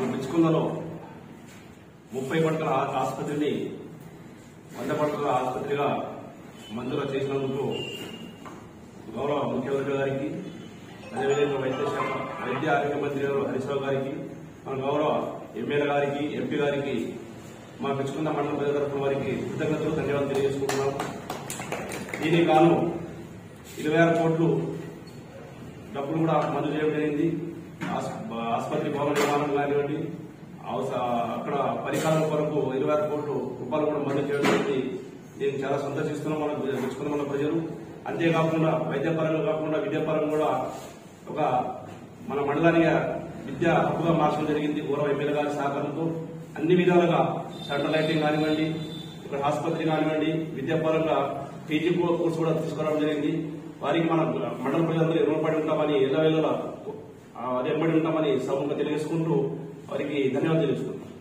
మెచ్చుకుందలో ముప్పై పడకల ఆ- ఆసుపత్రిని వంద పడకల ఆసుపత్రిగా మంజూరు చేసినందుకు గౌరవ ముఖ్యమంత్రి గారికి అదేవిధంగా వైద్య శాఖ వైద్య ఆరోగ్య మంత్రి గారు హరీష్ రావు గారికి మన గౌరవ ఎమ్మెల్యే గారికి ఎంపీ గారికి మా మెచ్చుకున్న మండల ప్రజల తరఫున వారికి కృతజ్ఞతలు ధన్యవాదాలు తెలియజేసుకుంటున్నాం దీనికి గాను ఇరవై ఆరు కోట్లు డబ్బులు కూడా మంజూరు చేయడం జరిగింది ఆస్- ఆసుపత్రి భవన నిర్మాణం కానివ్వండి అవస- అక్కడ పరికరాల కొరకు ఇరవై ఆరు కోట్లు రూపాయలు కూడా మంజూరు చేయడం జరిగింది దీన్ని చాలా సంతోషిస్తున్నాం మనం మెచ్చుకున్న మన ప్రజలు అంతేకాకుండా వైద్యపరంగా కాకుండా విద్యాపరంగా కూడా ఒక మన మండలానికి విద్యా హక్కుగా మార్చడం జరిగింది గౌరవ ఎమ్మెల్యే గారి సహకారంతో అన్ని విధాలుగా సెంట్రల్ లైటింగ్ కానివ్వండి ఇక్కడ ఆసుపత్రి కానివ్వండి విద్యాపరంగా పీజీ కోర్సు కూడా తీసుకురావడం జరిగింది వారికి మన మండల ప్రజలందరూ రుణపడి ఉంటామని ఎల్లవేళలా అదే ఎమ్మడి ఉంటామని సభంగా తెలియజేసుకుంటూ వారికి ధన్యవాదాలు తెలుసుకుంటాం